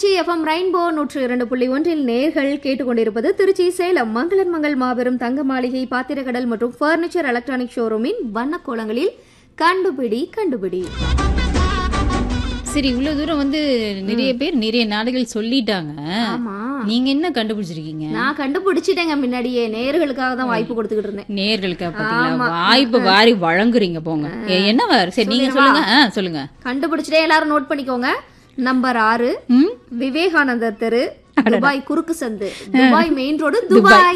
Trichy FM rainbow நூற்று இரண்டு புள்ளி ஒன்றில் நேர்கள் கேட்டுக்கொண்டிருப்பது திருச்சி சேலம் மங்களன் மங்கள் மாபெரும் தங்க மாளிகை பாத்திரக்கடல் மற்றும் ஃபர்னிச்சர் எலக்ட்ரானிக் ஷோரூமின் வண்ணக்கோலங்களில் கண்டுபிடி கண்டுபிடி சரி இவ்வளவு தூரம் வந்து நிறைய பேர் நிறைய நாடுகள் சொல்லிட்டாங்க ஆமா நீங்க என்ன கண்டுபிடிச்சிருக்கீங்க நான் கண்டுபிடிச்சிட்டேங்க முன்னாடியே நேர்களுக்காக தான் வாய்ப்பு கொடுத்துக்கிட்டு இருந்தேன் நேர்களுக்கு பாத்தீங்களா வாய்ப்பு வாரி வழங்குறீங்க போங்க ஏ, என்ன வார் சரி நீங்க சொல்லுங்க ஆ, சொல்லுங்க கண்டுபிடிச்சிட்டே எல்லாரும் நோட் பண்ணிக்கோங்க நம்பர் ஆறு ம் விவேகானந்தர் தெரு துபாய் குறுக்கு சந்து துபாய் மெயின் ரோடு துபாய்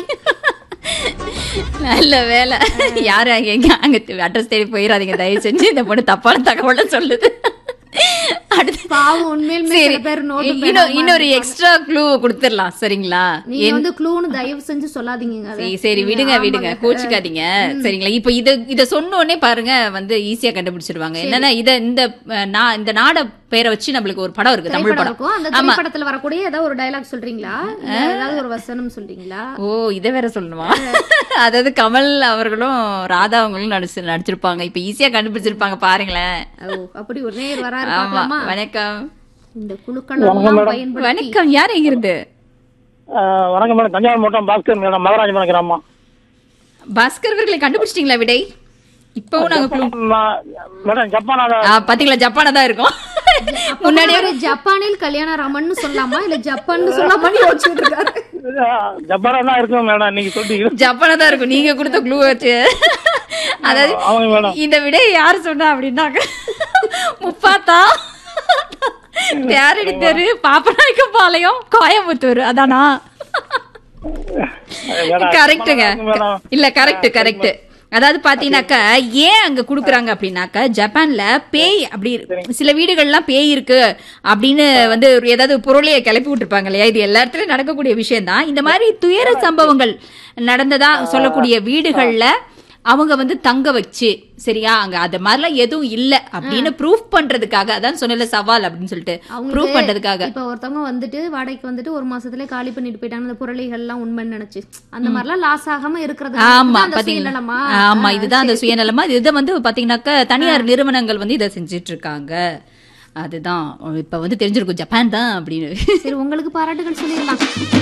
நல்ல வேலை யாரு அங்க எங்க அங்க அட்ரஸ் தேடி போயிடாதீங்க தயவு செஞ்சு இந்த பொண்ணு தப்பான தகவலை சொல்லுது அடுத்து பாவம் உண்மையிலுமே சில பேர் நோட் இன்னொரு இன்னொரு எக்ஸ்ட்ரா க்ளூ கொடுத்துடலாம் சரிங்களா நீங்க வந்து க்ளூன்னு தயவு செஞ்சு சொல்லாதீங்க அதை. சரி சரி விடுங்க விடுங்க கோச்சுக்காதீங்க சரிங்களா இப்போ இத இத சொன்ன உடனே பாருங்க வந்து ஈஸியா கண்டுபிடிச்சிருவாங்க என்னன்னா இத இந்த அஹ், நா- இந்த நாட பேரை வச்சு நம்மளுக்கு ஒரு படம் இருக்கு தமிழ் திரைப்படம் படம் இருக்கும் அந்த திரைப்படத்துல வரக்கூடிய ஏதாவது ஒரு டயலாக் சொல்றீங்களா இல்ல ஏதாவது ஒரு வசனம் சொல்றீங்களா ஓ இத வேற சொல்லணுமா அதாவது கமல் அவர்களும் ராதா அவங்களும் நடிச்சு நடிச்சிருப்பாங்க இப்ப ஈஸியா கண்டுபிடிச்சிருப்பாங்க பாருங்களேன் ஓ அப்படி ஒரு நேர் வராரு ஆமா பார்க்கலாமா வணக்கம் இந்த குழுக்கள் எல்லாம் பயன்படுத்தி வணக்கம் யார் எங்க இருந்து ஆஹ் வணக்கம் மேடம் தஞ்சாவூர் மாவட்டம் பாஸ்கர் மேடம் மகராஜபுரம் கிராமம் பாஸ்கர் அவர்களை கண்டுபிடிச்சிட்டீங்களா விடை இப்பவும் நாங்க clue- ம- மேடம் ஜப்பானால ஆ, பாத்தீங்களா ஜப்பானா தான் இருக்கும் முன்னாடி முன்னாடி ஜப்பானில் கல்யாண ராமன் சொல்லலாமா இல்ல ஜப்பான் சொல்லலாமான்னு யோசிச்சுட்டு இருக்காரு ஜப்பானா தான் இருக்கும் மேடம் நீங்க சொல்லிட்டீங்க ஜப்பானா தான் இருக்கும் நீங்க கொடுத்த க்ளூ வச்சு அதாவது ஆமாங்க மேடம் இந்த விட யார் சொன்னா அப்படின்னாக்க முப்பாத்தா தேரடி தெரு பாப்பநாயக்க பாளையம் கோயம்புத்தூர் அதானா மேடம், கரெக்டுங்க மேடம். இல்ல கரெக்ட் கரெக்ட் அதாவது பாத்தீங்கன்னாக்கா ஏன் அங்க குடுக்குறாங்க அப்படின்னாக்கா ஜப்பான்ல பேய் அப்படி சில வீடுகள்லாம் பேய் இருக்கு அப்படின்னு வந்து ஒரு ஏதாவது பொருளைய கிளப்பி விட்டுருப்பாங்க இல்லையா இது எல்லா இடத்துலயும் நடக்கக்கூடிய விஷயம் தான் இந்த மாதிரி துயர சம்பவங்கள் நடந்ததா சொல்லக்கூடிய வீடுகள்ல அவங்க வந்து தங்க வச்சு சரியா அங்க அது மாதிரிலாம் எதுவும் இல்ல அப்படின்னு ப்ரூஃப் பண்றதுக்காக அதான் சொன்னல சவால் அப்படின்னு சொல்லிட்டு ப்ரூஃப் பண்றதுக்காக இப்ப ஒருத்தவங்க வந்துட்டு வாடகைக்கு வந்துட்டு ஒரு மாசத்துல காலி பண்ணிட்டு போயிட்டாங்க அந்த புரளிகள் எல்லாம் உண்மைன்னு நினைச்சு அந்த மாதிரிலாம் லாஸ் ஆகாம இருக்கிறது ஆமா அந்த பாத்தீங்களா சுயநலமா? ஆமா இதுதான் அந்த சுயநலமா இதை வந்து பாத்தீங்கன்னாக்கா தனியார் நிறுவனங்கள் வந்து இதை செஞ்சிட்டு இருக்காங்க அதுதான் இப்ப வந்து தெரிஞ்சிருக்கும் ஜப்பான் தான் அப்படின்னு சரி உங்களுக்கு பாராட்டுகள் சொல்லிடலாம்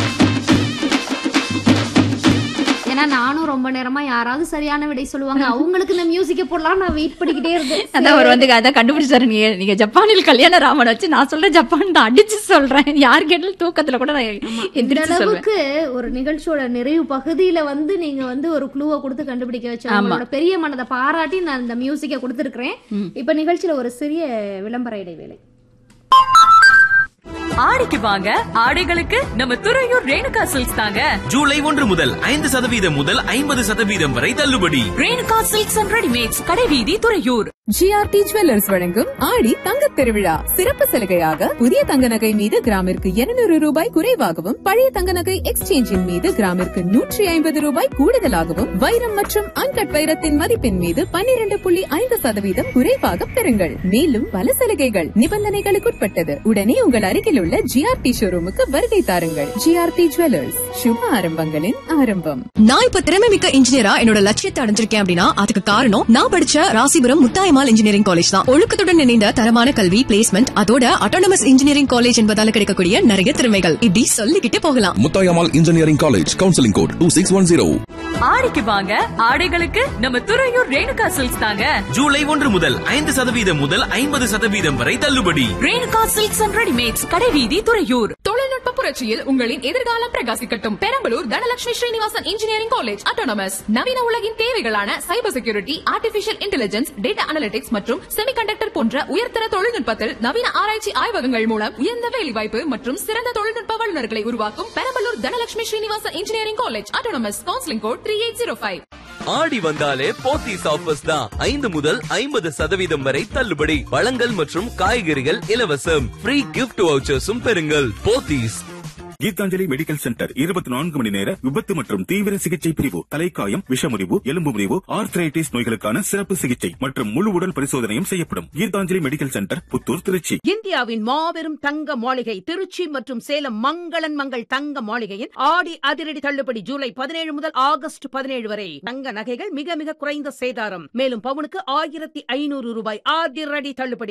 ஏன்னா நானும் ரொம்ப நேரமா யாராவது சரியான விடை சொல்லுவாங்க அவங்களுக்கு இந்த மியூசிக்கை போடலாம் நான் வெயிட் பண்ணிக்கிட்டே இருந்தேன் அதான் அவர் வந்து அதான் கண்டுபிடிச்சாரு நீங்க நீங்க ஜப்பானில் கல்யாண ராமன் வச்சு நான் சொல்றேன் ஜப்பான் தான் அடிச்சு சொல்றேன் யார் கேட்டாலும் தூக்கத்துல கூட நான் இந்த எந்திரிச்சு சொல்வேன் அளவுக்கு ஒரு நிகழ்ச்சியோட நிறைவு பகுதியில வந்து நீங்க வந்து ஒரு க்ளூவை கொடுத்து கண்டுபிடிக்க வச்ச உங்களோட பெரிய மனதை பாராட்டி நான் இந்த மியூசிக்கை கொடுத்துருக்கிறேன் இப்ப நிகழ்ச்சியில ஒரு சிறிய விளம்பர இடைவேளை ஆடிக்கு வாங்க ஆடைகளுக்கு நம்ம துறையூர் ரேணுகா சில்க்ஸ் தாங்க ஜூலை ஒன்று முதல் ஐந்து சதவீதம் முதல் ஐம்பது சதவீதம் வரை தள்ளுபடி ரேணுகா சில்க்ஸ் அண்ட் ரெடிமேட்ஸ் கடைவீதி துறையூர் ஜிஆர்டி ஜுவல்லர்ஸ் வழங்கும் ஆடி தங்கத் திருவிழா சிறப்பு சலுகையாக புதிய தங்க நகை மீது கிராமிற்கு 200 ரூபாய் குறைவாகவும் பழைய தங்க நகை எக்ஸ்சேஞ்சின் மீது கிராமிற்கு நூற்றி ஐம்பது ரூபாய் கூடுதலாகவும் வைரம் மற்றும் அன்கட் வைரத்தின் மதிப்பின் மீது 12.5% புள்ளி ஐந்து சதவீதம் குறைவாக பெறுங்கள் மேலும் பல சலுகைகள் நிபந்தனைகளுக்குட்பட்டது உடனே உங்கள் அருகில் உள்ள ஜிஆர்டி ஷோரூமுக்கு வருகை தாருங்கள் ஜிஆர்டி ஜுவல்லர்ஸ் சுப ஆரம்பங்களின் ஆரம்பம் நான் இப்ப திறமை மிக்க இன்ஜினியரா என்னோட லட்சியத்தை அடைஞ்சிருக்கேன் அப்படின்னா அதுக்கு காரணம் நான் படிச்ச ராசிபுரம் முத்தாயமால் இன்ஜினியரிங் காலேஜ் தான் ஒழுக்கத்துடன் இணைந்த தரமான கல்வி பிளேஸ்மெண்ட் அதோட அட்டானமஸ் இன்ஜினியரிங் காலேஜ் என்பதால கிடைக்கக்கூடிய நிறைய திறமைகள் இப்படி சொல்லிக்கிட்டே போகலாம் Muthayammal engineering college counselling code two six one zero ஆடிக்கு வாங்க ஆடைகளுக்கு நம்ம துறையூர் ரேணுகா சில்க்ஸ் தாங்க ஜூலை ஒன்று முதல் ஐந்து சதவீதம் முதல் ஐம்பது சதவீதம் வரை தள்ளுபடி ரேணுகா சில்க்ஸ் அண்ட் ரெடிமேட்ஸ் கடைவீதி துறையூர் தொழில்நுட்ப புரட்சியில் உங்களின் எதிர்காலம் பிரகாசிக்கட்டும் Perambalur Dhanalakshmi Srinivasan engineering college autonomous நவீன உலகின் தேவைகளான cyber security artificial intelligence data analytics மற்றும் செமிகண்டக்டர் போன்ற உயர்தர தொழில்நுட்பத்தில் நவீன ஆராய்ச்சி ஆய்வகங்கள் மூலம் உயர்ந்த வேலைவாய்ப்பு மற்றும் சிறந்த தொழில்நுட்ப வல்லுநர்களை உருவாக்கும் Perambalur Dhanalakshmi Srinivasan engineering college autonomous counselling code three eight zero five ஆடி வந்தாலே போத்தீஸ் ஆஃபர்ஸ் தான் ஐந்து முதல் ஐம்பது சதவீதம் வரை தள்ளுபடி பழங்கள் மற்றும் காய்கறிகள் இலவசம் ஃப்ரீ கிஃப்ட் வவுச்சர்ஸும் பெறுங்கள் போத்தீஸ் கீதாஞ்சலி மெடிக்கல் சென்டர் இருபத்தி நான்கு மணி நேர விபத்து மற்றும் தீவிர சிகிச்சை பிரிவு தலைக்காயம் விஷமுறிவு எலும்பு முறிவு ஆர்த்ரைட்டிஸ் நோய்களுக்கான சிறப்பு சிகிச்சை மற்றும் முழு உடல் பரிசோதனையும் செய்யப்படும் கீதாஞ்சலி மெடிக்கல் சென்டர் புத்தூர் திருச்சி இந்தியாவின் மாபெரும் தங்க மாளிகை திருச்சி மற்றும் சேலம் மங்களன் மங்கள் தங்க மாளிகையின் ஆடி அதிரடி தள்ளுபடி ஜூலை பதினேழு முதல் ஆகஸ்ட் பதினேழு வரை தங்க நகைகள் மிக மிக குறைந்த சேதாரம் மேலும் பவுனுக்கு ஆயிரத்தி ஐநூறு ரூபாய் அதிரடி தள்ளுபடி